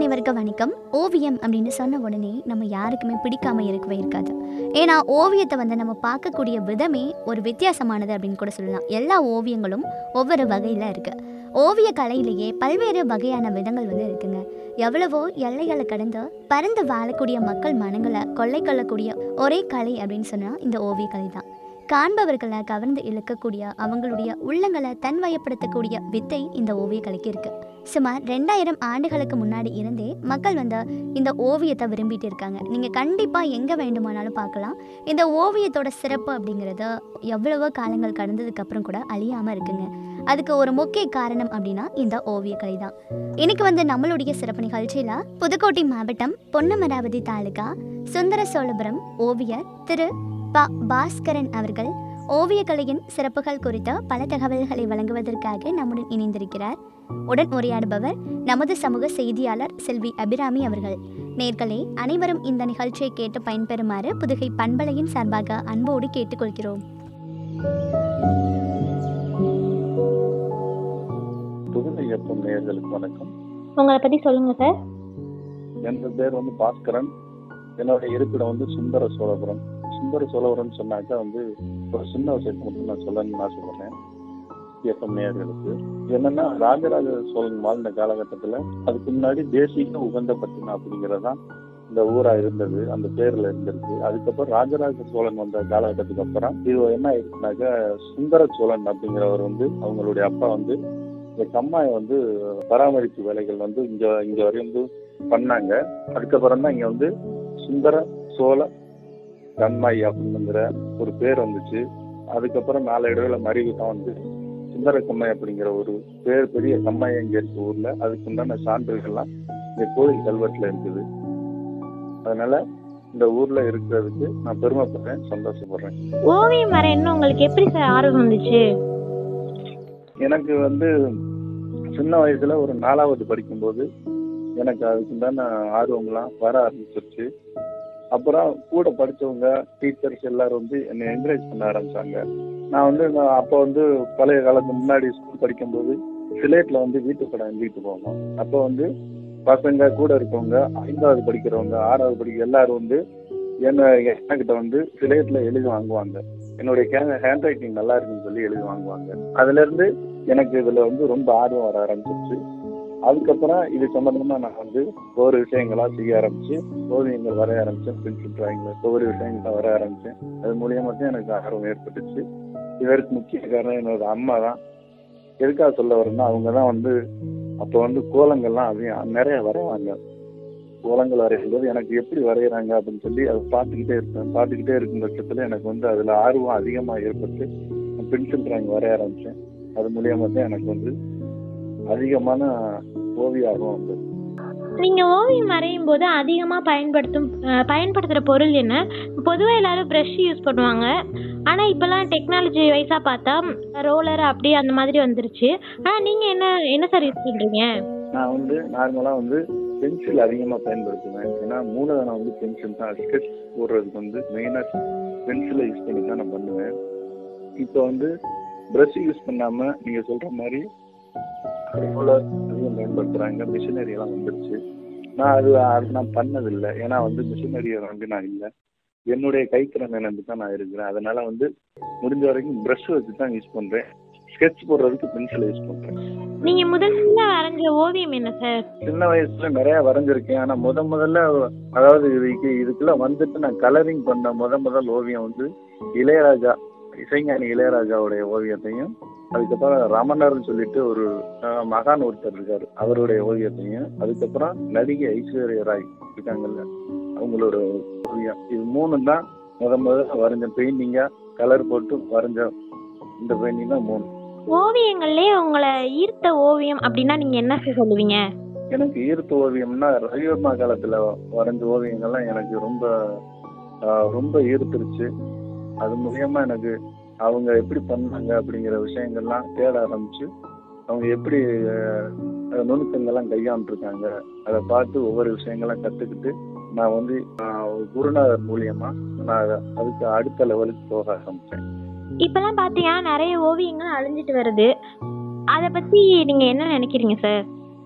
அனைவருக்கும் வணக்கம் ஓவியம் அப்படின்னு சொன்ன உடனே நம்ம யாருக்குமே பிடிக்காம இருக்கவே இருக்காது ஏன்னா ஓவியத்தை வந்து நம்ம பார்க்கக்கூடிய விதமே ஒரு வித்தியாசமானது அப்படின்னு கூட சொல்லலாம் எல்லா ஓவியங்களும் ஒவ்வொரு வகையில் இருக்கு ஓவிய கலையிலேயே பல்வேறு வகையான விதங்கள் வந்து இருக்குங்க எவ்வளவோ எல்லைகளை கடந்து பறந்து வாழக்கூடிய மக்கள் மனங்களை கொள்ளை கொள்ளக்கூடிய ஒரே கலை அப்படின்னு சொன்னால் இந்த ஓவிய கலை தான் காண்பவர்களை கவர்ந்து இழுக்கக்கூடிய அவங்களுடைய உள்ளங்களை தன்வயப்படுத்தக்கூடிய வித்தை இந்த ஓவிய கலைக்கு இருக்கு சுமார் ரெண்டாயிரம் ஆண்டுகளுக்கு முன்னாடி இருந்தே மக்கள் வந்து இந்த ஓவியத்தை விரும்பிட்டு இருக்காங்க நீங்கள் கண்டிப்பாக எங்கே வேண்டுமானாலும் பார்க்கலாம் இந்த ஓவியத்தோட சிறப்பு அப்படிங்கிறது எவ்வளவோ காலங்கள் கடந்ததுக்கு அப்புறம் கூட அழியாமல் இருக்குங்க அதுக்கு ஒரு முக்கிய காரணம் அப்படின்னா இந்த ஓவியக்கலை தான் இன்னைக்கு வந்து நம்மளுடைய சிறப்பு நிகழ்ச்சியில் புதுக்கோட்டை மாவட்டம் பொன்னமராவதி தாலுகா சுந்தர சோழபுரம் ஓவியர் திரு ப பாஸ்கரன் அவர்கள் ஓவியக்கலையின் சிறப்புகள் குறித்த பல தகவல்களை வழங்குவதற்காக நம்முடன் இணைந்திருக்கிறார் உடன் உரையாடுபவர் நமது சமூக செய்தியாளர் செல்வி அபிராமி அவர்கள் நேர்களே அனைவரும் இந்த நிகழ்ச்சியை கேட்டு பயன்பெறுமாறு புதுகை பண்பலையின் சார்பாக அன்போடு கேட்டுக்கொள்கிறோம் புதுமை எப்பம் நேயர்களுக்கு வணக்கம் உங்களை பத்தி சொல்லுங்க சார் எனது பேர் வந்து பாஸ்கரன் என்னோட இருப்பிடம் வந்து சுந்தர சோழபுரம் சுந்தர சோழபுரம் சொன்னாக்கா வந்து ஒரு சின்ன விஷயத்தை மட்டும் நான் சொல்லணும்னு ஆசைப்படுறேன் எப்பம் நேயர்களுக்கு என்னன்னா ராஜராஜ சோழன் வாழ்ந்த காலகட்டத்துல அதுக்கு முன்னாடி தேசிக உகந்தப்பட்டினம் அப்படிங்கறதுதான் இந்த ஊரா இருந்தது அந்த பேர்ல இருந்திருக்கு அதுக்கப்புறம் ராஜராஜ சோழன் வந்த காலகட்டத்துக்கு அப்புறம் இது என்ன ஆயிடுச்சுனாக்கா சுந்தர சோழன் அப்படிங்கிறவர் வந்து அவங்களுடைய அப்பா வந்து இந்த கம்மாயை வந்து பராமரிப்பு வேலைகள் வந்து இங்க இங்க வரையும் வந்து பண்ணாங்க அதுக்கப்புறம் தான் இங்க வந்து சுந்தர சோழ கண்மாய் அப்படிங்கிற ஒரு பேர் வந்துச்சு அதுக்கப்புறம் நாளடைவில் மருவி தான் வந்து சுந்தர கம்மாய் அப்படிங்கிற ஒரு பேர் பெரிய கம்மாய் இங்க இருக்கு ஊர்ல அதுக்கு உண்டான சான்றுகள்லாம் இங்க கோயில் கல்வெட்டுல இருக்குது அதனால இந்த ஊர்ல இருக்கிறதுக்கு நான் பெருமைப்படுறேன் சந்தோஷப்படுறேன் ஓவியம் வரையணும் உங்களுக்கு எப்படி சார் ஆர்வம் வந்துச்சு எனக்கு வந்து சின்ன வயசுல ஒரு நாலாவது படிக்கும்போது எனக்கு அதுக்குண்டான ஆர்வம்லாம் வர ஆரம்பிச்சிருச்சு அப்புறம் கூட படிச்சவங்க டீச்சர்ஸ் எல்லாரும் வந்து என்னை என்கரேஜ் பண்ண ஆரம்பிச்சாங்க நான் வந்து நான் அப்போ வந்து பழைய காலத்துக்கு முன்னாடி ஸ்கூல் படிக்கும்போது சிலேட்ல வந்து வீட்டு படம் எழுதிட்டு போவோம் அப்போ வந்து பசங்க கூட இருக்கவங்க ஐந்தாவது படிக்கிறவங்க ஆறாவது படிக்கிற எல்லாரும் வந்து என்ன என்கிட்ட வந்து சிலேட்ல எழுதி வாங்குவாங்க என்னுடைய ஹேண்ட் ரைட்டிங் நல்லா இருக்குன்னு சொல்லி எழுதி வாங்குவாங்க அதுல இருந்து எனக்கு இதுல வந்து ரொம்ப ஆர்வம் வர ஆரம்பிச்சிருச்சு அதுக்கப்புறம் இது சம்பந்தமா நான் வந்து ஒவ்வொரு விஷயங்களா செய்ய ஆரம்பிச்சு ஓவியங்கள் வரைய ஆரம்பிச்சேன் பென்சில் டிராயிங்ல ஒவ்வொரு விஷயங்களா வர ஆரம்பிச்சேன் அது மூலியமா தான் எனக்கு ஆர்வம் ஏற்பட்டுச்சு இதற்கு முக்கிய காரணம் என்னோட அம்மா தான் எதுக்காக சொல்ல வரேன்னா அவங்க தான் வந்து அப்போ வந்து கோலங்கள்லாம் அதிகம் நிறைய வரைவாங்க கோலங்கள் வரையும் போது எனக்கு எப்படி வரைகிறாங்க அப்படின்னு சொல்லி அதை பார்த்துக்கிட்டே இருப்பேன் பார்த்துக்கிட்டே இருக்கும் பட்சத்தில் எனக்கு வந்து அதில் ஆர்வம் அதிகமாக ஏற்பட்டு பென்சில் டிராயிங் வரைய ஆரம்பித்தேன் அது மூலியமா தான் எனக்கு வந்து அதிகமான ஓவிய ஆர்வம் வந்தது நீங்க ஓவியம் வரையும் போது அதிகமா பயன்படுத்தும் அஹ், பயன்படுத்துற பொருள் என்ன பொதுவா எல்லாரும் ப்ரஷ் யூஸ் பண்ணுவாங்க ஆனா இப்பெல்லாம் டெக்னாலஜி வைஸா பார்த்தா ரோலர் அப்படி அந்த மாதிரி வந்துருச்சு ஆனா நீங்க என்ன என்ன சார் யூஸ் பண்றீங்க நான் வந்து நார்மலாக வந்து பென்சில் அதிகமாக பயன்படுத்துவேன் ஏன்னா மூலதனம் வந்து பென்சில் தான் ஸ்கெட்ச் போடுறதுக்கு வந்து மெயினாக பென்சிலை யூஸ் பண்ணி தான் நான் பண்ணுவேன் இப்போ வந்து ப்ரஷ் யூஸ் பண்ணாமல் நீங்கள் சொல்கிற மாதிரி ரோலர் அதிகம் பயன்படுத்துகிறாங்க மிஷினரி எல்லாம் வந்துருச்சு நான் அது அது நான் பண்ணதில்லை ஏன்னா வந்து மிஷினரியை வந்து நான் இல்லை என்னுடைய கைத்திறனை நம்பி தான் நான் இருக்கிறேன் அதனால வந்து முடிஞ்ச வரைக்கும் ப்ரஷ் வச்சு தான் யூஸ் பண்ணுறேன் ஸ்கெட்ச் போடுறதுக்கு பென்சிலை யூஸ் பண்ணுறேன் நீங்க முதல்ல வரைஞ்ச ஓவியம் என்ன சார் சின்ன வயசுல நிறைய வரைஞ்சிருக்கேன் ஆனா முத முதல்ல அதாவது இதுக்கு இதுக்குள்ள வந்துட்டு நான் கலரிங் பண்ண முத முதல் ஓவியம் வந்து இளையராஜா இசைஞானி இளையராஜாவுடைய ஓவியத்தையும் அதுக்கப்புறம் ரமணர்னு சொல்லிட்டு ஒரு அஹ், மகான் ஒருத்தர் இருக்காரு அவருடைய ஓவியத்தையும் அதுக்கப்புறம் நடிகை ஐஸ்வர்யா ராய் இருக்காங்கல்ல அவங்களோட ஓவியம் இது மூணும் தான் முத முதல்ல வரைஞ்ச பெயிண்டிங்கா கலர் போட்டு வரைஞ்ச இந்த பெயிண்டிங் தான் மூணு ஓவியங்கள்லயே உங்களை ஈர்த்த ஓவியம் அப்படின்னா நீங்க என்ன சார் சொல்லுவீங்க எனக்கு ஈர்த்த ஓவியம்னா ரவிவர்மா காலத்துல வரைஞ்ச ஓவியங்கள்லாம் எனக்கு ரொம்ப ஆஹ், ரொம்ப ஈர்த்துருச்சு அது மூலியமா எனக்கு அவங்க எப்படி பண்ணாங்க அப்படிங்கிற விஷயங்கள்லாம் தேட ஆரம்பிச்சு அவங்க எப்படி ஆஹ், நுணுக்கங்கள்லாம் கையாண்டுருக்காங்க அதை பார்த்து ஒவ்வொரு விஷயங்கள்லாம் கத்துக்கிட்டு நான் வந்து ஆஹ், ஒரு குருநாதர் மூலியமா நான் அத- அதுக்கு அடுத்த லெவலுக்கு போக ஆரம்பிச்சேன் இப்பெல்லாம் பாத்தீங்கன்னா நிறைய ஓவியங்கள் அழிஞ்சிட்டு வருது அதை பத்தி நீங்க என்ன நினைக்கிறீங்க சார்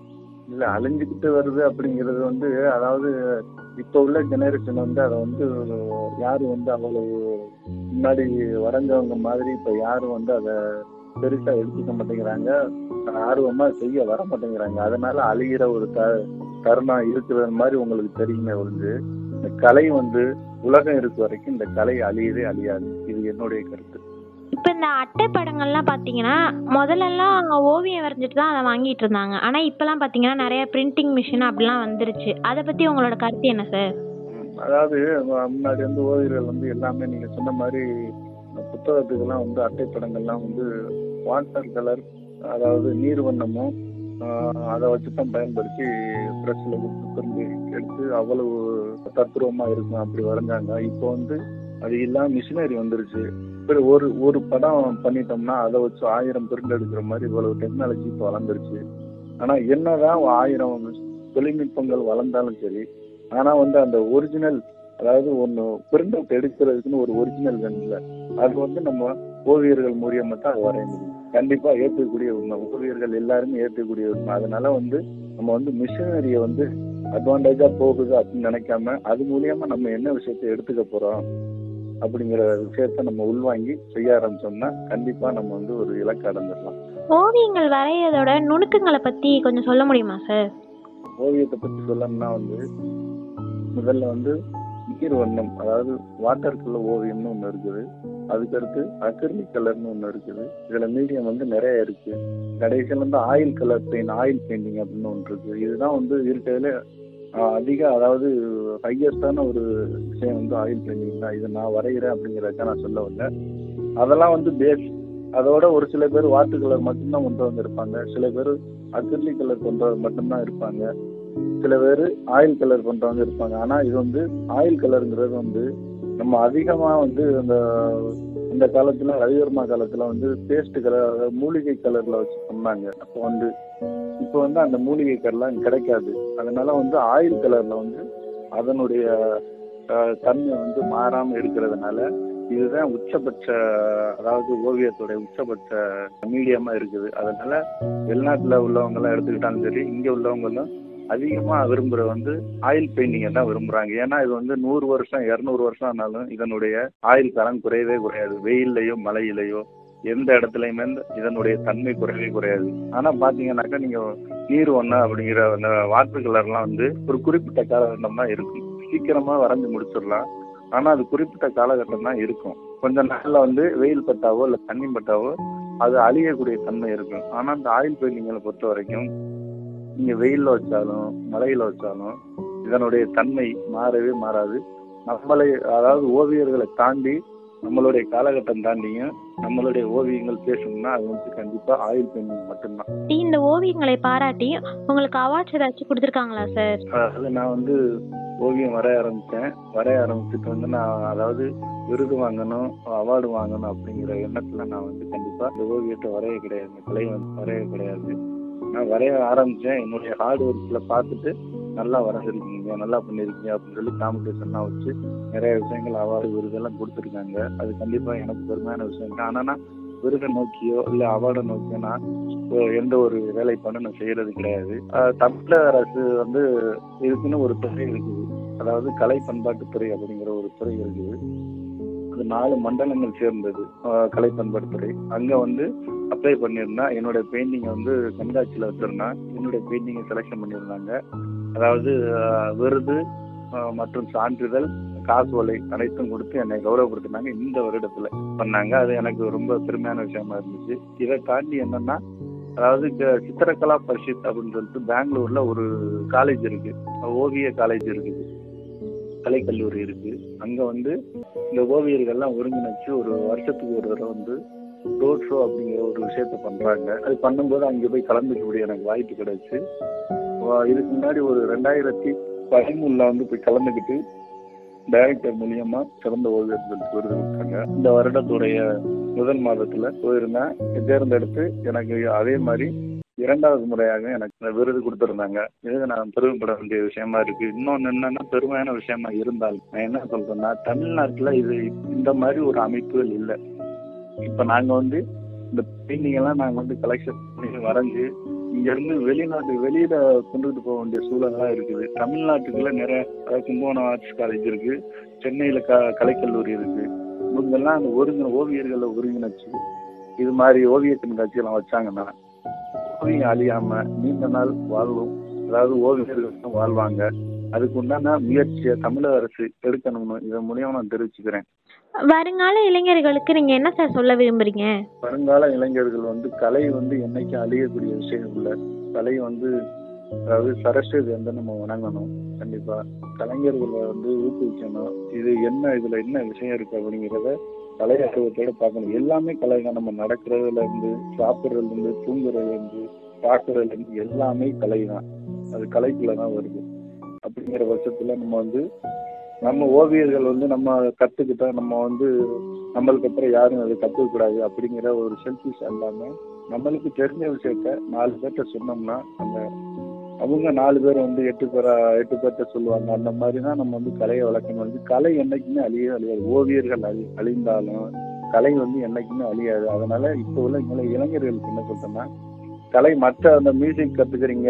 இல்ல அழிஞ்சுக்கிட்டு வருது அப்படிங்கிறது வந்து அதாவது இப்போ உள்ள ஜெனரேஷன் வந்து அதை வந்து யாரும் வந்து அவ்வளவு முன்னாடி வரைஞ்சவங்க மாதிரி இப்போ யாரும் வந்து அதை பெருசா எடுத்துக்க மாட்டேங்கிறாங்க ஆர்வமா செய்ய வர மாட்டேங்கிறாங்க அதனால அழிகிற ஒரு த தருணம் இருக்கிறது மாதிரி உங்களுக்கு தெரியுமே வந்து இந்த கலை வந்து உலகம் இருக்க வரைக்கும் இந்த கலை அழியவே அழியாது இது என்னுடைய கருத்து இப்போ இந்த அட்டை படங்கள்லாம் பார்த்தீங்கன்னா முதல்லலாம் ஓவியம் வரைஞ்சிட்டு தான் அதை வாங்கிட்டு இருந்தாங்க ஆனால் இப்போலாம் பார்த்தீங்கன்னா நிறைய பிரிண்டிங் மிஷின் அப்படிலாம் வந்துருச்சு அதை பற்றி உங்களோட கருத்து என்ன சார் ம், அதாவது ம- முன்னாடி வந்து ஓவியர்கள் வந்து எல்லாமே நீங்க சொன்ன மாதிரி புத்தகத்துக்கெல்லாம் வந்து அட்டை படங்கள்லாம் வந்து வாட்டர் கலர் அதாவது நீர் வண்ணமும் ஆஹ், அதை வச்சு தான் பயன்படுத்தி ப்ரெஸ்ஸில் கொடுத்து திரும்பி எடுத்து அவ்வளவு தத்ரூபமா இருக்கும் அப்படி வரைஞ்சாங்க இப்போ வந்து அது இல்லாம மிஷினரி வந்துருச்சு சரி ஒரு ஒரு படம் பண்ணிட்டோம்னா அதை வச்சு ஆயிரம் பிரிண்ட் எடுக்கிற மாதிரி இவ்வளவு டெக்னாலஜி இப்போ வளர்ந்துருச்சு ஆனா என்னதான் ஆயிரம் தொழில்நுட்பங்கள் வளர்ந்தாலும் சரி ஆனா வந்து அந்த ஒரிஜினல் அதாவது ஒன்று பிரிண்ட் அவுட் எடுக்கிறதுக்குன்னு ஒரு ஒரிஜினல் வேணும்ல அது வந்து நம்ம ஓவியர்கள் மூலியமா தான் அது வரைய முடியும் கண்டிப்பா ஏற்கக்கூடிய உண்மை ஓவியர்கள் எல்லாருமே ஏற்கக்கூடிய உண்மை அதனால வந்து நம்ம வந்து மிஷினரியை வந்து அட்வான்டேஜா போகுது அப்படின்னு நினைக்காம அது மூலியமா நம்ம என்ன விஷயத்தை எடுத்துக்க போறோம் அப்படிங்கிற விஷயத்த நம்ம உள்வாங்கி செய்ய ஆரம்பிச்சோம்னா கண்டிப்பா நம்ம வந்து ஒரு இலக்கு அடைஞ்சிடலாம் ஓவியங்கள் வரையறதோட நுணுக்கங்களை பற்றி கொஞ்சம் சொல்ல முடியுமா சார் ஓவியத்தை பத்தி சொல்லணும்னா வந்து முதல்ல வந்து நீர் வண்ணம் அதாவது வாட்டர் கலர் ஓவியம்னு ஒன்று இருக்குது அதுக்கடுத்து அக்ரிலிக் கலர்னு ஒன்று இருக்குது இதுல மீடியம் வந்து நிறைய இருக்கு கடைசியில் வந்து oil colour paint oil painting அப்படின்னு ஒன்று இருக்கு இதுதான் வந்து இருக்கிறதுல ஆஹ், அதிக அதாவது ஹையஸ்டான ஒரு விஷயம் வந்து ஆயில் பெயிண்டிங் தான் இது நான் வரைகிறேன் அப்படிங்கிறத நான் சொல்ல வரல அதெல்லாம் வந்து பேஸ் அதோட ஒரு சில பேர் வாட்டர் கலர் மட்டும்தான் கொண்டு வந்திருப்பாங்க சில பேர் அக்ரிலிக் கலர் கொண்டு வர மட்டும்தான் இருப்பாங்க சில பேர் ஆயில் கலர் பண்றவங்க இருப்பாங்க ஆனா இது வந்து ஆயில் கலருங்கிறது வந்து நம்ம அதிகமா வந்து அந்த இந்த காலத்துல ரவிவர்மா காலத்துல வந்து பேஸ்ட் கலர் அதாவது மூலிகை கலர்ல வச்சு பண்ணாங்க அப்போ வந்து இப்போ வந்து அந்த மூலிகை கலர்லாம் கிடைக்காது அதனால வந்து ஆயில் கலர்ல வந்து அதனுடைய அஹ், தன்மை வந்து மாறாம இருக்கிறதுனால இதுதான் உச்சபட்ச அதாவது ஓவியத்துடைய உச்சபட்ச மீடியமா இருக்குது அதனால வெளிநாட்டுல உள்ளவங்க எல்லாம் எடுத்துக்கிட்டாலும் சரி இங்க உள்ளவங்களும் அதிகமா விரும்புறது வந்து ஆயில் பெயிண்டிங்கை தான் விரும்புறாங்க ஏன்னா இது வந்து நூறு வருஷம் இருநூறு வருஷம் ஆனாலும் இதனுடைய ஆயில் காலம் குறையவே குறையாது வெயில்லையோ மழையிலையோ எந்த இடத்துலயுமே இந்த- இதனுடைய தன்மை குறையவே குறையாது ஆனா பாத்தீங்கன்னாக்கா நீங்க நீர் ஒண்ணு அப்படிங்கிற அந்த வாட்டர் கலர்லாம் வந்து ஒரு குறிப்பிட்ட காலகட்டம் தான் இருக்கும் சீக்கிரமா வரைஞ்சு முடிச்சிடலாம் ஆனா அது குறிப்பிட்ட காலகட்டம் தான் இருக்கும் கொஞ்ச நாள்ல வந்து வெயில் பட்டாவோ இல்ல தண்ணி பட்டாவோ அது அழியக்கூடிய தன்மை இருக்கும் ஆனா அந்த ஆயில் பெயிண்டிங்களை பொறுத்த வரைக்கும் நீங்க வெயில்ல வச்சாலும் மழையில வச்சாலும் இதனுடைய தன்மை மாறவே மாறாது நம்மளை அதாவது ஓவியர்களை தாண்டி நம்மளுடைய காலகட்டம் தாண்டியும் நம்மளுடைய ஓவியங்கள் பேசணும்னா அது வந்து கண்டிப்பா ஆயில் பெயிண்டிங் மட்டும்தான் இந்த ஓவியங்களை பாராட்டி உங்களுக்கு அவார்ட்ஸ் ஏதாச்சும் கொடுத்துருக்காங்களா சார் அதாவது நான் வந்து ஓவியம் வரைய ஆரம்பித்தேன் வரைய ஆரம்பிச்சுட்டு வந்து நான் அதாவது விருது வாங்கணும் அவார்டு வாங்கணும் அப்படிங்கிற எண்ணத்துல நான் வந்து கண்டிப்பா இந்த ஓவியத்தை வரைய கிடையாது இந்த கலை வந்து வரைய கிடையாது நான் வரைய ஆரம்பிச்சேன் என்னுடைய ஹார்ட் ஒர்க்ல பார்த்துட்டு நல்லா வரைஞ்சிருக்கீங்க நல்லா பண்ணிருக்கீங்க அப்படின்னு சொல்லி காம்படிஷன்லாம் வச்சு நிறைய விஷயங்கள் அவார்டு விருதெல்லாம் கொடுத்துருக்காங்க அது கண்டிப்பா எனக்கு பெருமையான விஷயம் தான் ஆனா நான் விருதை நோக்கியோ இல்ல அவார்டை நோக்கியோ நான் இப்போ எந்த ஒரு வேலைப்பாடும் நான் செய்யறது கிடையாது ஆஹ் தமிழக அரசு வந்து இதுக்குன்னு ஒரு துறை இருக்குது அதாவது கலை பண்பாட்டுத்துறை அப்படிங்கிற ஒரு துறை இருக்குது அது நாலு மண்டலங்கள் சேர்ந்தது ஆஹ் கலை பண்பாட்டுத்துறை அங்க வந்து அப்ளை பண்ணியிருந்தா என்னோட பெயிண்டிங்கை வந்து கண்காட்சியில் வச்சிருந்தா என்னுடைய பெயிண்டிங்கை செலெக்ஷன் பண்ணியிருந்தாங்க அதாவது ஆஹ் விருது ஆஹ் மற்றும் சான்றிதழ் காசோலை அனைத்தும் கொடுத்து என்னை கௌரவப்படுத்தினாங்க இந்த வருடத்துல பண்ணாங்க அது எனக்கு ரொம்ப பெருமையான விஷயமா இருந்துச்சு இதை தாண்டி என்னன்னா அதாவது க- சித்திரகலா பரிஷத் அப்படின்னு சொல்லிட்டு பெங்களூர்ல ஒரு காலேஜ் இருக்கு ஓவிய காலேஜ் இருக்குது கலைக்கல்லூரி இருக்கு அங்க வந்து இந்த ஓவியர்கள்லாம் ஒருங்கிணைச்சு ஒரு வருஷத்துக்கு ஒரு தடவை வந்து ரோட் ஷோ அப்படிங்கிற ஒரு விஷயத்த பண்றாங்க அது பண்ணும்போது அங்கே போய் கலந்துக்கக்கூடிய எனக்கு வாய்ப்பு கிடைச்சு வா- இதுக்கு முன்னாடி ஒரு ரெண்டாயிரத்தி பதிமூணுல வந்து போய் கலந்துக்கிட்டு டைரக்டர் மூலியமா சிறந்த ஓவியர் சொல்லிட்டு விருது கொடுத்தாங்க இந்த வருடத்துடைய முதல் மாதத்துல போயிருந்தேன் தேர்ந்தெடுத்து எனக்கு அதே மாதிரி இரண்டாவது முறையாக எனக்கு இந்த விருது கொடுத்திருந்தாங்க இது நான் பெருமைப்பட வேண்டிய விஷயமா இருக்கு இன்னொன்னு என்னன்னா பெருமையான விஷயமா இருந்தால் நான் என்ன சொல்றேன்னா தமிழ்நாட்டுல இது இந்த மாதிரி ஒரு அமைப்புகள் இல்லை இப்ப நாங்க வந்து இந்த பெயிண்டிங் எல்லாம் நாங்க வந்து கலெக்ஷன் பண்ணி வரைஞ்சு இங்க இருந்து வெளிநாட்டு வெளியில கொண்டுட்டு போக வேண்டிய சூழல்லாம் இருக்குது தமிழ்நாட்டுக்குள்ள நிறைய அதாவது கும்பகோணம் ஆர்ட்ஸ் காலேஜ் இருக்கு சென்னையில க கலைக்கல்லூரி இருக்கு இவங்கெல்லாம் அந்த ஒருங்கின ஓவியர்களை ஒருங்கிணைச்சு இது மாதிரி ஓவிய கண்காட்சியெல்லாம் வச்சாங்கன்னா ஓவியம் அழியாம நீண்ட நாள் வாழ்வும் அதாவது ஓவியர்கள் வாழ்வாங்க அதுக்கு உண்டான முயற்சியை தமிழக அரசு எடுக்கணும்னு இதன் மூலியமா நான் தெரிவிச்சுக்கிறேன் வருங்கால இளைஞர்களுக்கு நீங்க என்ன சார் சொல்ல விரும்புறீங்க வருங்கால இளைஞர்கள் வந்து கலை வந்து என்னைக்கும் அழியக்கூடிய விஷயம் இல்லை கலை வந்து அதாவது சரஸ்வதி வந்து நம்ம வணங்கணும் கண்டிப்பா கலைஞர்களை வந்து ஊக்குவிக்கணும் இது என்ன இதுல என்ன விஷயம் இருக்கு அப்படிங்கிறத கலை ஆர்வத்தோட பார்க்கணும் எல்லாமே கலை தான் நம்ம நடக்கிறதுல இருந்து சாப்பிட்றதுல இருந்து தூங்குறதுல இருந்து பார்க்கறதுல இருந்து எல்லாமே கலை தான் அது கலைக்குள்ள தான் வருது அப்படிங்கிற பட்சத்துல நம்ம வந்து நம்ம ஓவியர்கள் வந்து நம்ம கத்துக்கிட்டா நம்ம வந்து நம்மளுக்கு அப்புறம் யாரும் அதை கத்துக்க கூடாது அப்படிங்கிற ஒரு செல்ஃபிஷ் இல்லாம நம்மளுக்கு தெரிஞ்ச விஷயத்த நாலு பேர்ட்ட சொன்னோம்னா அந்த அவங்க நாலு பேர் வந்து எட்டு பேரா எட்டு பேர்ட்ட சொல்லுவாங்க அந்த மாதிரி தான் நம்ம வந்து கலையை வளர்க்கணும் வந்து கலை என்னைக்குமே அழியவே அழியாது ஓவியர்கள் அழி அழிந்தாலும் கலை வந்து என்னைக்குமே அழியாது அதனால இப்போ உள்ள இள- இளைஞர்களுக்கு என்ன சொல்றேன்னா கலை மற்ற அந்த மியூசிக் கத்துக்கிறீங்க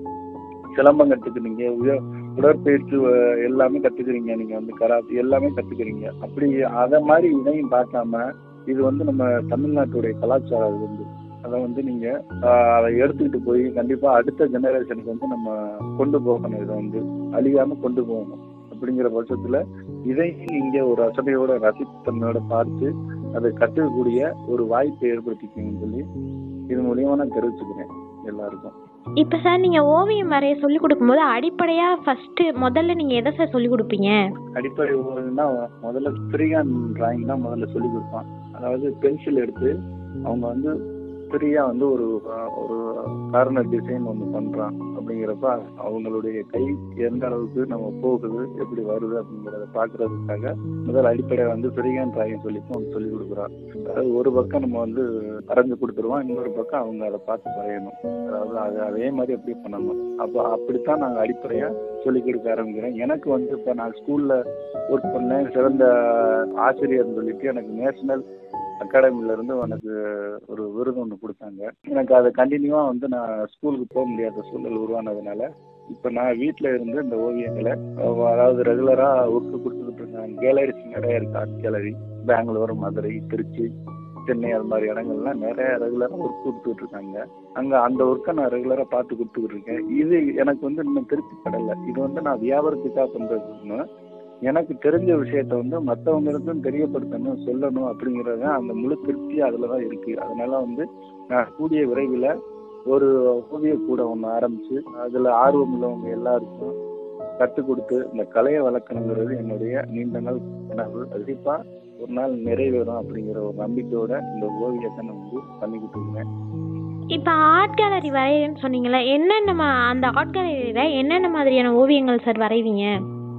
சிலம்பம் கத்துக்கிறீங்க உய- உடற்பயிற்சி அஹ், எல்லாமே கத்துக்கிறீங்க நீங்க வந்து கராத்தே எல்லாமே கத்துக்கிறீங்க அப்படி அத மாதிரி இதையும் பார்க்காம இது வந்து நம்ம தமிழ்நாட்டுடைய கலாச்சாரம் அது வந்து அதை வந்து நீங்க ஆஹ், அதை எடுத்துக்கிட்டு போய் கண்டிப்பா அடுத்த ஜெனரேஷனுக்கு வந்து நம்ம கொண்டு போகணும் இதை வந்து அழியாம கொண்டு போகணும் அப்படிங்கிற பட்சத்துல இதையும் நீங்க ஒரு அசடையோட ரசித்தன்மையோட பார்த்து அதை கற்றுக்கக்கூடிய ஒரு வாய்ப்பை ஏற்படுத்திக்கணும்னு சொல்லி இது மூலியமா நான் தெரிவிச்சுக்கிறேன் எல்லாருக்கும் இப்ப சார் நீங்க ஓவியம் வரைய சொல்லி கொடுக்கும்போது அடிப்படையா ஃபர்ஸ்ட் முதல்ல நீங்க எதை சார் சொல்லி கொடுப்பீங்க அடிப்படை ஓவியம்னா முதல்ல ஃப்ரீஹேண்ட் டிராயிங் தான் முதல்ல சொல்லி கொடுப்பான் அதாவது பென்சில் எடுத்து அவங்க வந்து ஃப்ரீயா வந்து ஒரு அஹ், ஒரு கார்னர் டிசைன் ஒன்று பண்றான் அப்படிங்கிறப்ப அவங்களுடைய கை எந்த அளவுக்கு நம்ம போகுது எப்படி வருது அப்படிங்கிறத பார்க்கறதுக்காக முதல் அடிப்படை வந்து ஃப்ரீஹேண்ட் டிராயிங் சொல்லி ஒன்று சொல்லி கொடுக்குறான் அதாவது ஒரு பக்கம் நம்ம வந்து வரைஞ்சு கொடுத்துருவோம் இன்னொரு பக்கம் அவங்க அதை பார்த்து வரையணும் அதாவது அது அதே மாதிரி அப்படியே பண்ணணும் அப்போ அப்படித்தான் நாங்கள் அடிப்படையா சொல்லி கொடுக்க ஆரம்பிக்கிறேன் எனக்கு வந்து இப்போ நான் ஸ்கூல்ல ஒர்க் பண்ணேன் சிறந்த ஆசிரியர்னு சொல்லிட்டு எனக்கு நேஷனல் அகாடமில இருந்து எனக்கு ஒரு விருது ஒன்று கொடுத்தாங்க எனக்கு அதை கண்டினியூவா வந்து நான் ஸ்கூலுக்கு போக முடியாத சூழல் உருவானதுனால இப்போ நான் வீட்டில் இருந்து இந்த ஓவியங்களை அஹ், அதாவது ரெகுலரா ஒர்க் கொடுத்துக்கிட்டு இருக்கேன் கேலரிஸ் நிறைய இருக்கு ஆர்ட் கேலரி பெங்களூர் மதுரை திருச்சி சென்னை அது மாதிரி இடங்கள்லாம் நிறைய ரெகுலராக ஒர்க் கொடுத்துட்டு இருக்காங்க அங்க அந்த ஒர்க்கை நான் ரெகுலரா பார்த்து கொடுத்துக்கிட்டு இருக்கேன் இது எனக்கு வந்து இன்னும் திருப்தி படலை இது வந்து நான் வியாபாரத்துக்காக பண்றதுன்னு எனக்கு தெரிஞ்ச விஷயத்த வந்து மற்றவங்களுக்கும் தெரியப்படுத்தணும் சொல்லணும் அப்படிங்கிறது தான் அந்த முழு திருப்தி அதில் தான் இருக்கு அதனால வந்து நான் கூடிய விரைவில் ஒரு ஓவிய கூட ஒன்று ஆரம்பிச்சு அதில் ஆர்வம் உள்ளவங்க எல்லாருக்கும் கற்றுக் கொடுத்து இந்த கலையை வளர்க்கணுங்கிறது என்னுடைய நீண்ட நாள் கனவு கண்டிப்பாக ஒரு நாள் நிறைவேறும் அப்படிங்கிற ஒரு நம்பிக்கையோட இந்த ஓவியத்தை நான் வந்து பண்ணிக்கிட்டு இருக்கேன் இப்ப ஆர்ட் கேலரி வரையறேன்னு சொன்னீங்கல்ல என்னென்ன மா- அந்த ஆர்ட் கேலரியில என்னென்ன மாதிரியான ஓவியங்கள் சார் வரைவீங்க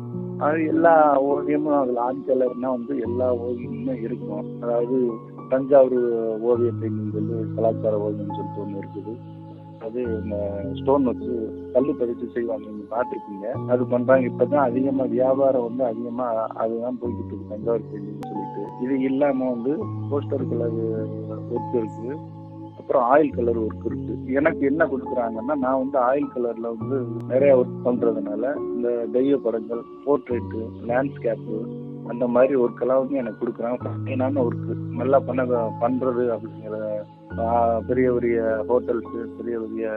அது எல்லா ஓவியமும் அதில் ஆண் கலர்னா வந்து எல்லா ஓவியமுமே இருக்கும் அதாவது தஞ்சாவூர் ஓவியத்தை சொல்லி கலாச்சார ஓவியம்னு சொல்லிட்டு ஒன்று இருக்குது அது இந்த ஸ்டோன் வச்சு கல்லு பதிச்சு செய்வாங்க நீங்க பார்த்துருக்கீங்க அது பண்றாங்க இப்பதான் அதிகமா வியாபாரம் வந்து அதிகமா அதுதான் போய்கிட்டு இருக்கு தஞ்சாவூர் பெயிண்டிங் சொல்லிட்டு இது இல்லாம வந்து போஸ்டர் கலர் ஒர்க் இருக்கு அப்புறம் ஆயில் கலர் ஒர்க் இருக்கு எனக்கு என்ன கொடுக்குறாங்கன்னா நான் வந்து ஆயில் கலர்ல வந்து நிறைய ஒர்க் பண்றதுனால இந்த தெய்வ படங்கள் போர்ட்ரேட்டு லேண்ட்ஸ்கேப்பு அந்த மாதிரி ஒர்க்கெல்லாம் வந்து எனக்கு கொடுக்குறாங்க ஃபைனான ஒர்க்கு நல்லா பண்ண பண்றது அப்படிங்கிற ஆஹ், பெரிய பெரிய ஹோட்டல்ஸு பெரிய பெரிய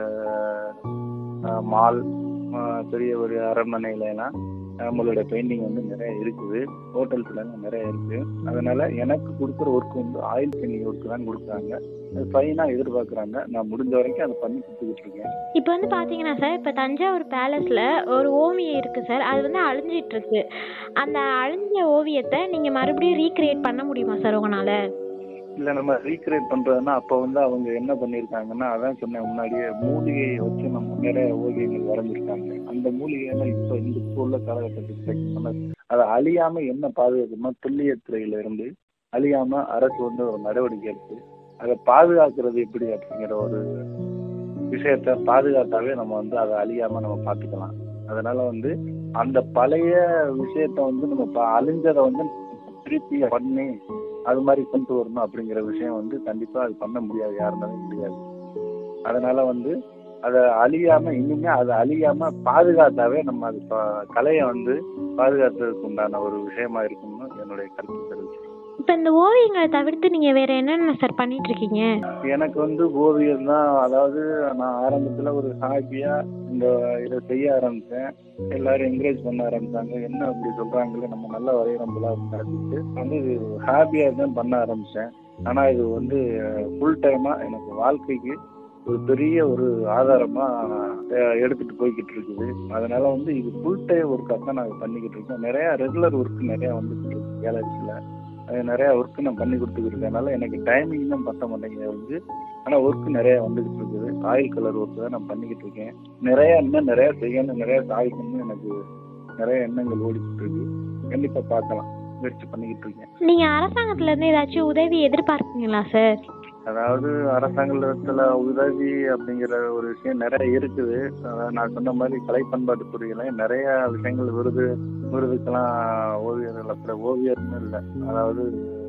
மால் பெரிய பெரிய அரண்மனையில எல்லாம் நம்மளோட பெயிண்டிங் வந்து நிறைய இருக்குது ஹோட்டல்ஸ்ல நிறைய இருக்கு அதனால எனக்கு கொடுக்குற ஒர்க் வந்து ஆயில் பெயிண்டிங் ஒர்க் தான் கொடுக்குறாங்க அது ஃபைனா எதிர்பார்க்குறாங்க நான் முடிஞ்ச வரைக்கும் அதை பண்ணி கொடுத்துக்கிட்டு இருக்கேன் இப்போ வந்து பாத்தீங்கன்னா சார் இப்போ தஞ்சாவூர் பேலஸ்ல ஒரு ஓவியம் இருக்கு சார் அது வந்து அழிஞ்சிட்டு இருக்கு அந்த அழிஞ்ச ஓவியத்தை நீங்க மறுபடியும் ரீக்ரியேட் பண்ண முடியுமா சார் உங்களால இல்லை நம்ம ரீக்ரியேட் பண்ணுறதுன்னா அப்போ வந்து அவங்க என்ன பண்ணியிருக்காங்கன்னா அதான் சொன்னேன் முன்னாடியே மூலிகையை வச்சு நம்ம நிறைய ஓவியங்கள் வரைஞ்சிருக்காங்க அந்த மூலிகையெல்லாம் இப்போ இந்த இப்போ உள்ள காலகட்டத்துக்கு check பண்ண அதை அழியாமல் என்ன பாதுகாக்கணும்னா துல்லியத்துறையில இருந்து அழியாமல் அரசு வந்து ஒரு நடவடிக்கை எடுத்து அதை பாதுகாக்கிறது எப்படி அப்படிங்கிற ஒரு விஷயத்த பாதுகாத்தாவே நம்ம வந்து அதை அழியாமல் நம்ம பார்த்துக்கலாம் அதனால வந்து அந்த பழைய விஷயத்த வந்து நம்ம ப- அழிஞ்சதை வந்து திருப்பி பண்ணி அது மாதிரி கொண்டு வரணும் அப்படிங்கிற விஷயம் வந்து கண்டிப்பா அது பண்ண முடியாது யாருனாலும் முடியாது அதனால வந்து அதை அழியாம இன்னுமே அதை அழியாம பாதுகாத்தாவே நம்ம அது ப- கலையை வந்து பாதுகாத்ததுக்கு உண்டான ஒரு விஷயமா இருக்கும்னு என்னுடைய கருத்து தெரிவிச்சு இப்போ இந்த ஓவியங்களை தவிர்த்து நீங்கள் வேறு என்னென்ன சார் பண்ணிட்டு இருக்கீங்க எனக்கு வந்து ஓவியம் தான் அதாவது நான் ஆரம்பத்துல ஒரு ஹாபியா இந்த இதை செய்ய ஆரம்பிச்சேன் எல்லாரும் என்கரேஜ் பண்ண ஆரம்பிச்சாங்க என்ன அப்படி சொல்றாங்களே நம்ம நல்லா வரைகிறோம் போல அப்படின்னு நினைச்சிட்டு வந்து இது ஹாபியா தான் பண்ண ஆரம்பிச்சேன் ஆனா இது வந்து ஃபுல் டைமா எனக்கு வாழ்க்கைக்கு ஒரு பெரிய ஒரு ஆதாரமா அஹ், எடுத்துட்டு போய்கிட்டு இருக்குது அதனால வந்து இது ஃபுல் டைம் ஒர்க்காக தான் நான் பண்ணிக்கிட்டு இருக்கேன் நிறைய ரெகுலர் ஒர்க் நிறைய வந்துட்டு இருக்கு கேலரிஸ்ல அது நிறைய ஒர்க் நான் பண்ணி கொடுத்துக்கிட்டு இருக்கனால எனக்கு டைமிங் தான் பத்த மாட்டேங்குது வந்து ஆனால் ஒர்க் நிறைய வந்துகிட்டு இருக்குது ஆயில் கலர் ஒர்க் தான் நான் பண்ணிக்கிட்டு இருக்கேன் நிறைய இன்னும் நிறைய செய்யணும் நிறைய சாதிக்கணும்னு எனக்கு நிறைய எண்ணங்கள் ஓடிக்கிட்டு இருக்கு கண்டிப்பாக பார்க்கலாம் முயற்சி பண்ணிக்கிட்டு இருக்கேன் நீங்கள் அரசாங்கத்துலேருந்து ஏதாச்சும் உதவி எதிர்பார்க்குறீங்களா சார் அதாவது அரசாங்கத்துல உதவி அப்படிங்கிற ஒரு விஷயம் நிறைய இருக்குது அதாவது நான் சொன்ன மாதிரி கலை பண்பாட்டு துறையில நிறைய விஷயங்கள் விருது விருதுக்கெல்லாம் ஓவியர்கள் அப்படி ஓவியர்னு இல்லை அதாவது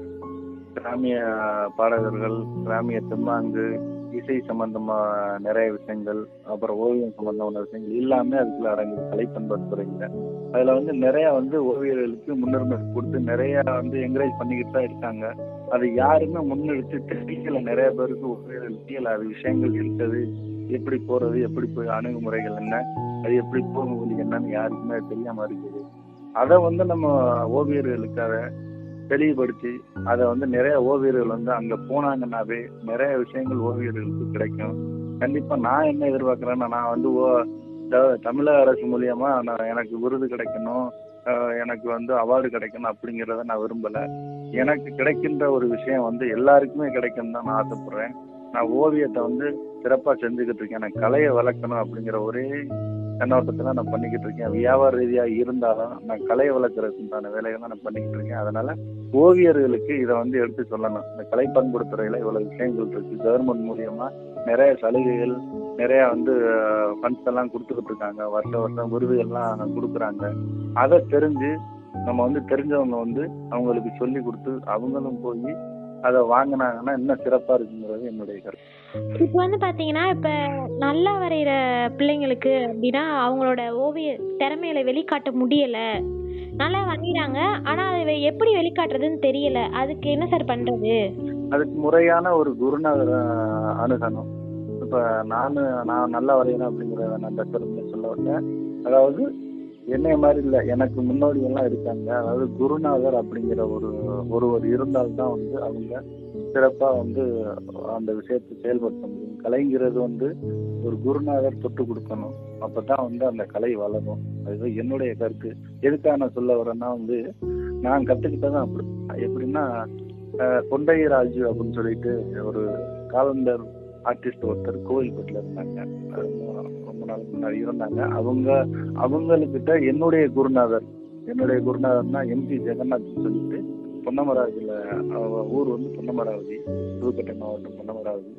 கிராமிய பாடகர்கள் கிராமிய தெம்மாங்கு இசை சம்பந்தமா நிறைய விஷயங்கள் அப்புறம் ஓவியம் சம்பந்தமான விஷயங்கள் எல்லாமே அதுக்குள்ள அடங்குது கலை பண்பாட்டு துறையில அதுல வந்து நிறைய வந்து ஓவியர்களுக்கு முன்னுரிமை கொடுத்து நிறைய வந்து என்கரேஜ் பண்ணிக்கிட்டு தான் இருக்காங்க அது யாருமே முன்னெடுத்து தெரியல நிறைய பேருக்கு ஓவியர்கள் தெரியல அது விஷயங்கள் இருக்குது எப்படி போறது எப்படி போய் அணுகுமுறைகள் என்ன அது எப்படி போகும் என்னன்னு யாருக்குமே தெரியாம இருக்குது அதை வந்து நம்ம ஓவியர்களுக்காக தெளிவுபடுத்தி அதை வந்து நிறைய ஓவியர்கள் வந்து அங்க போனாங்கன்னாவே நிறைய விஷயங்கள் ஓவியர்களுக்கு கிடைக்கும் கண்டிப்பா நான் என்ன எதிர்பார்க்கறேன்னா நான் வந்து ஓ த- தமிழக அரசு மூலியமா நான் எனக்கு விருது கிடைக்கணும் அஹ் எனக்கு வந்து அவார்டு கிடைக்கணும் அப்படிங்கிறத நான் விரும்பல எனக்கு கிடைக்கின்ற ஒரு விஷயம் வந்து எல்லாருக்குமே கிடைக்கும் தான் நான் ஆசைப்படுறேன் நான் ஓவியத்தை வந்து சிறப்பாக செஞ்சுக்கிட்டு இருக்கேன் நான் கலையை வளர்க்கணும் அப்படிங்கிற ஒரே கண்ணோட்டத்தில் நான் பண்ணிக்கிட்டு இருக்கேன் வியாபார ரீதியாக இருந்தாலும் நான் கலையை வளர்க்குறதுக்கு உண்டான வேலையை தான் நான் பண்ணிக்கிட்டு இருக்கேன் அதனால ஓவியர்களுக்கு இதை வந்து எடுத்து சொல்லணும் இந்த கலை பண்படுத்துறையில் இவ்வளோ விஷயங்கள் இருக்கு கவர்மெண்ட் மூலியமா நிறைய சலுகைகள் நிறைய வந்து ஃபண்ட்ஸ் எல்லாம் கொடுத்துக்கிட்டு இருக்காங்க வருஷம் வருஷம் விருதுகள்லாம் கொடுக்குறாங்க அதை தெரிஞ்சு நம்ம வந்து தெரிஞ்சவங்க வந்து அவங்களுக்கு சொல்லி கொடுத்து அவங்களும் போய் அதை வாங்கினாங்கன்னா இன்னும் சிறப்பாக இருக்குங்கிறது என்னுடைய கருத்து இப்போ வந்து பார்த்தீங்கன்னா இப்போ நல்லா வரைகிற பிள்ளைங்களுக்கு அப்படின்னா அவங்களோட ஓவிய திறமையில வெளிக்காட்ட முடியலை நல்லா வரைகிறாங்க ஆனால் அதை எப்படி வெளிக்காட்டுறதுன்னு தெரியல அதுக்கு என்ன சார் பண்ணுறது அதுக்கு முறையான ஒரு குருநாதரை அணுகணும் இப்போ நான் நான் நல்லா வரையணும் அப்படிங்கிறத நான் பெற்றதுன்னு சொல்ல வந்தேன் அதாவது என்னைய மாதிரி இல்லை எனக்கு முன்னோடி எல்லாம் இருக்காங்க அதாவது குருநாதர் அப்படிங்கிற ஒரு ஒருவர் இருந்தால்தான் வந்து அவங்க சிறப்பாக வந்து அந்த விஷயத்தை செயல்படுத்த முடியும் கலைங்கிறது வந்து ஒரு குருநாதர் தொட்டு கொடுக்கணும் அப்போ தான் வந்து அந்த கலை வளரும் அதுதான் என்னுடைய கருத்து எதுக்காக நான் சொல்ல வரேன்னா வந்து நான் கற்றுக்கிட்டதான் அப்படி எப்படின்னா அஹ், கொண்டைராஜு அப்படின்னு சொல்லிட்டு ஒரு காலண்டர் ஆர்டிஸ்ட் ஒருத்தர் கோவில்பட்டில் இருந்தாங்க அது ரொம்ப நாள் முன்னாடி இருந்தாங்க அவங்க அவங்களுக்கிட்ட என்னுடைய குருநாதர் என்னுடைய குருநாதர்னா எம்ஜி ஜெகநாத் சொல்லிட்டு பொன்னமராவதியில் ஊர் வந்து பொன்னமராவதி புதுக்கோட்டை மாவட்டம் பொன்னமராவதி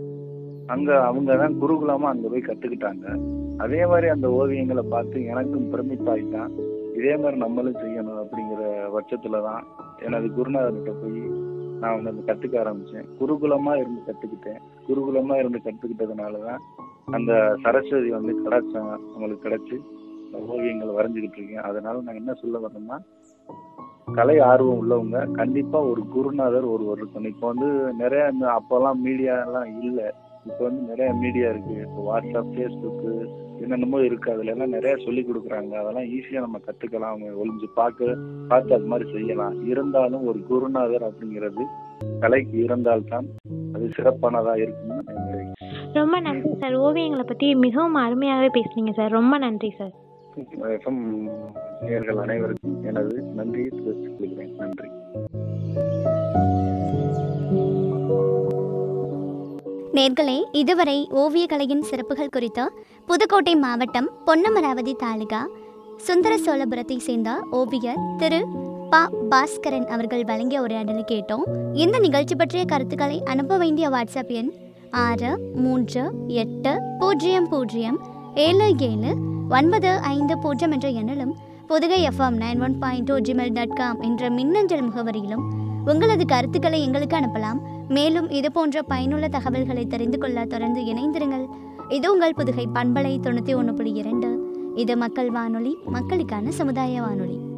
அங்கே அவங்க தான் குருகுலமாக அங்கே போய் கற்றுக்கிட்டாங்க அதே மாதிரி அந்த ஓவியங்களை பார்த்து எனக்கும் பிரமிப்பாயிட்டான் இதே மாதிரி நம்மளும் செய்யணும் அப்படிங்கிற பட்சத்தில் தான் எனது குருநாதர்கிட்ட போய் நான் வந்து அந்த கற்றுக்க ஆரம்பித்தேன் குருகுலமாக இருந்து கற்றுக்கிட்டேன் குருகுலமாக இருந்து கற்றுக்கிட்டதுனால தான் அந்த சரஸ்வதி வந்து கிடைச்சாங்க அவங்களுக்கு கிடைச்சி அந்த ஓவியங்களை வரைஞ்சிக்கிட்டு இருக்கேன் அதனால நான் என்ன சொல்ல வரேன்னா கலை ஆர்வம் உள்ளவங்க கண்டிப்பா ஒரு குருநாதர் ஒருவர் இருக்கணும் இப்போ வந்து நிறைய இந்த அப்போல்லாம் மீடியா எல்லாம் இல்லை இப்போ வந்து நிறைய மீடியா இருக்கு இப்போ வாட்ஸ்அப் ஃபேஸ்புக்கு என்னென்னமோ இருக்கு அதுல எல்லாம் நிறைய சொல்லி கொடுக்குறாங்க அதெல்லாம் ஈஸியா நம்ம கத்துக்கலாம் அவங்க ஒளிஞ்சு பார்க்க பார்த்து அது மாதிரி செய்யலாம் இருந்தாலும் ஒரு குருநாதர் அப்படிங்கிறது கலைக்கு இருந்தால்தான் அது சிறப்பானதா இருக்கும்னு என்னுடைய ரொம்ப நன்றி சார் ஓவியங்களை பற்றி மிகவும் அருமையாகவே பேசுனீங்க சார் ரொம்ப நன்றி சார் எஃப்எம் நேயர்கள் அனைவருக்கும் எனது நன்றியை தெரிவித்துக் கொள்கிறேன் நன்றி நேர்களே இதுவரை ஓவியக்கலையின் சிறப்புகள் குறித்து புதுக்கோட்டை மாவட்டம் பொன்னமராவதி தாலுகா சுந்தர சோழபுரத்தை சேர்ந்த ஓவியர் திரு ப பாஸ்கரன் அவர்கள் வழங்கிய உரையாடலை கேட்டோம் இந்த நிகழ்ச்சி பற்றிய கருத்துக்களை அனுப்ப வேண்டிய வாட்ஸ்அப் எண் ஆறு மூன்று எட்டு பூஜ்ஜியம் பூஜ்ஜியம் ஏழு ஏழு ஒன்பது ஐந்து பூஜ்ஜியம் என்ற எண்ணிலும் Pudugai FM nine one point two Gmail dot com என்ற மின்னஞ்சல் முகவரியிலும் உங்களது கருத்துக்களை எங்களுக்கு அனுப்பலாம் மேலும் இது போன்ற பயனுள்ள தகவல்களை தெரிந்து கொள்ள தொடர்ந்து இணைந்திருங்கள் இது உங்கள் புதுகை பண்பலை தொண்ணூற்றி ஒன்று புள்ளி இரண்டு இது மக்கள் வானொலி மக்களுக்கான சமுதாய வானொலி